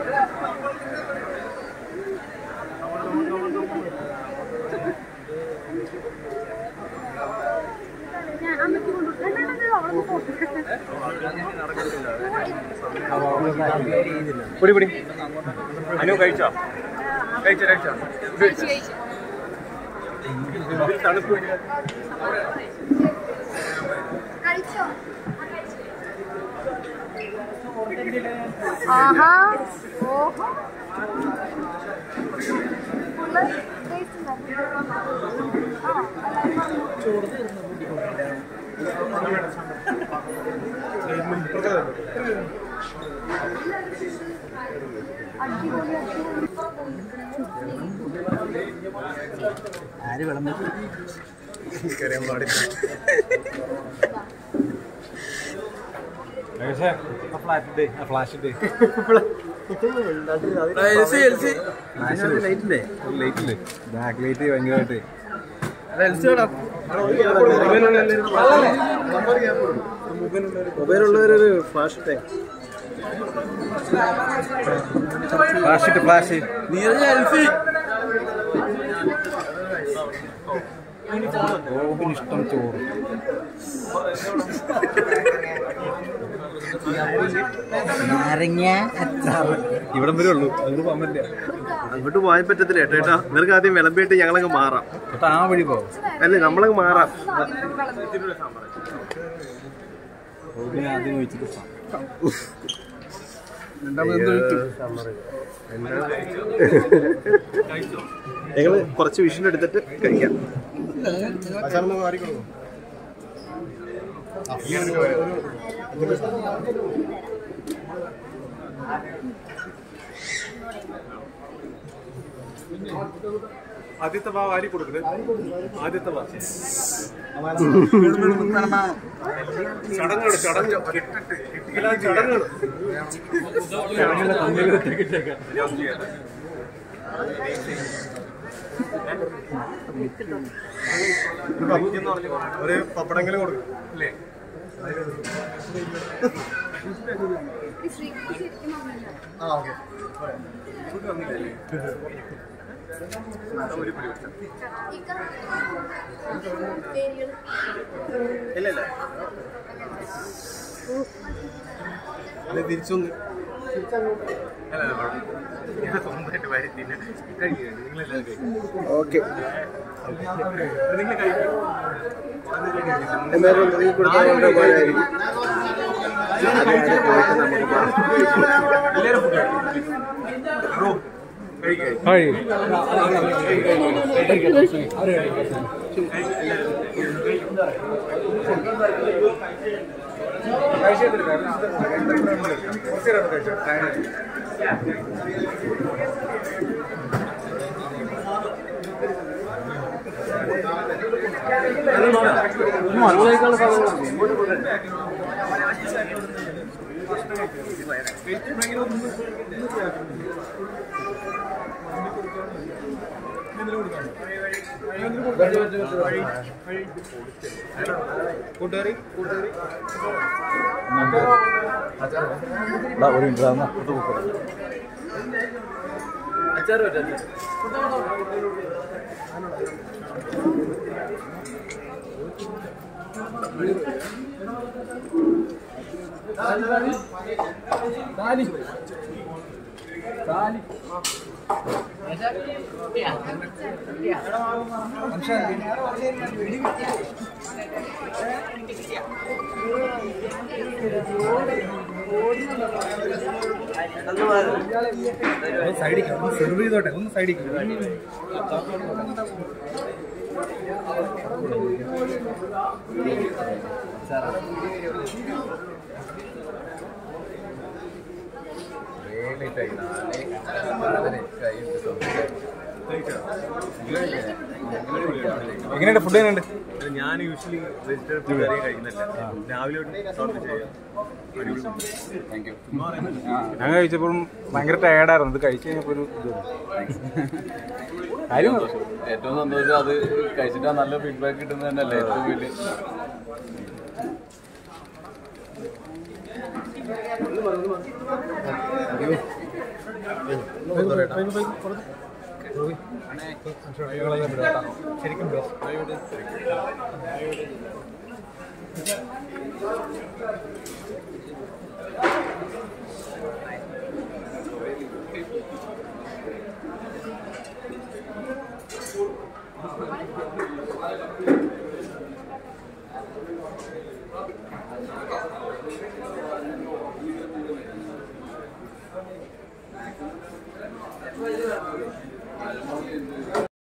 ഞാൻ അമ്മയ്ക്ക് കൊണ്ടുപോയി അവളൊന്ന് ഫോട്ടോ പിടി പിടി അനു കഴിച്ചോ കഴിച്ചോ കഴിച്ചോ കഴിച്ചു കഴിച്ചു ഇതിൽ തണുപ്പ് കഴിച്ചോ ആഹാ ഓഹോ ഫുള്ള് ടേസ്റ്റ് ഉണ്ടാവും ആ എല്ലാവരും അടിപൊളി അടിപൊളി ആര് വിളമ്പി എനിക്കറിയാൻ പാടില്ല ഫ്ലാഷ് ഇട്ടേ ഫ്ലാഷ് ഇട്ടേ ലൈറ്റ് ഇല്ലേ ലൈറ്റ് ഇല്ലേ ബാക്ക് ലൈറ്റ് ഭയങ്കരമായിട്ട് മൊബൈലുള്ളവരൊരു ഫ്ലാഷ് ഇട്ടേ ഫ്ലാഷ് ഇട്ട് ഫ്ലാഷ് ഗോപിന് ഇഷ്ടം ചോറ് നാരങ്ങ അച്ചാറ് ഇവിടം വരെ ഉള്ളൂ അങ്ങോട്ട് പോകാൻ പറ്റില്ല അങ്ങോട്ട് പോകാൻ പറ്റത്തില്ല ഏട്ടാ നിനക്ക് ആദ്യം വിളമ്പിയിട്ട് ഞങ്ങളങ്ങ് മാറാം ചേട്ടാ ആ വഴി പോകും അല്ലേ നമ്മളങ്ങ് മാറാം ഗോപിനെ ആദ്യം ഒഴിച്ചിട്ട് സാ- ഞങ്ങള് കുറച്ച് വിഷയം എടുത്തിട്ട് കഴിക്കാം ആദ്യത്തെ ഭാ വാരി കൊടുക്കുന്നത് ആദ്യത്തെ ഭാ ചടങ്ങുകൾ ചടങ്ങ് കെട്ടിട്ട് കെട്ടിക്കലാ ചടങ്ങുകൾ ഒരു പപ്പടങ്ങളും കൊടുക്കും അല്ലേ ശ്രീകുട്ടി ശരിക്കും വന്നില്ല ആ ഓക്കെ ഇക്ക പേരുകൾ ഇല്ല ഇല്ല അത് തിരിച്ചൊന്ന് സ്വന്തമായിട്ട് വാരി തിന്നെ കഴിക്കുക നിങ്ങളെല്ലാം കഴിക്കും ഓക്കെ നിങ്ങൾ കഴിക്കും എന്തായാലും നീ കൊടുത്താൽ ഉപകാരമായിരിക്കും പോയിട്ട് നമുക്ക് എല്ലാവരും ബ്രോ കഴിക്കുക കൂട്ടുകാരി കൂട്ടുകാരി എടാ, ഒരു മിനിറ്റ് തന്നാ അപ്പുറത്ത് പോക്കോ. അച്ചാറ് പറ്റാ സൈഡിൽ ഒന്ന് സെർവ് ചെയ്തോട്ടെ ഒന്ന് സൈഡിൽ എങ്ങനെയുണ്ട് ഫുഡ് എങ്ങനെയുണ്ട് ഞാൻ യൂഷ്വലി വെജിറ്റേറിയൻ ഫുഡ് കറി കഴിക്കുന്നില്ല രാവിലെ തൊട്ട് ചെയ്യാം ഞാൻ കഴിച്ചപ്പോഴും ഭയങ്കര ടയർഡായിരുന്നു ഇത് കഴിച്ചു കഴിഞ്ഞപ്പോൾ ഒരു ഇത് കാര്യം പറ. ഏറ്റവും സന്തോഷം അത് കഴിച്ചിട്ട് നല്ല ഫീഡ്ബാക്ക് കിട്ടുന്നത് തന്നെയല്ലേ ഏറ്റവും വലിയ ശരിക്കും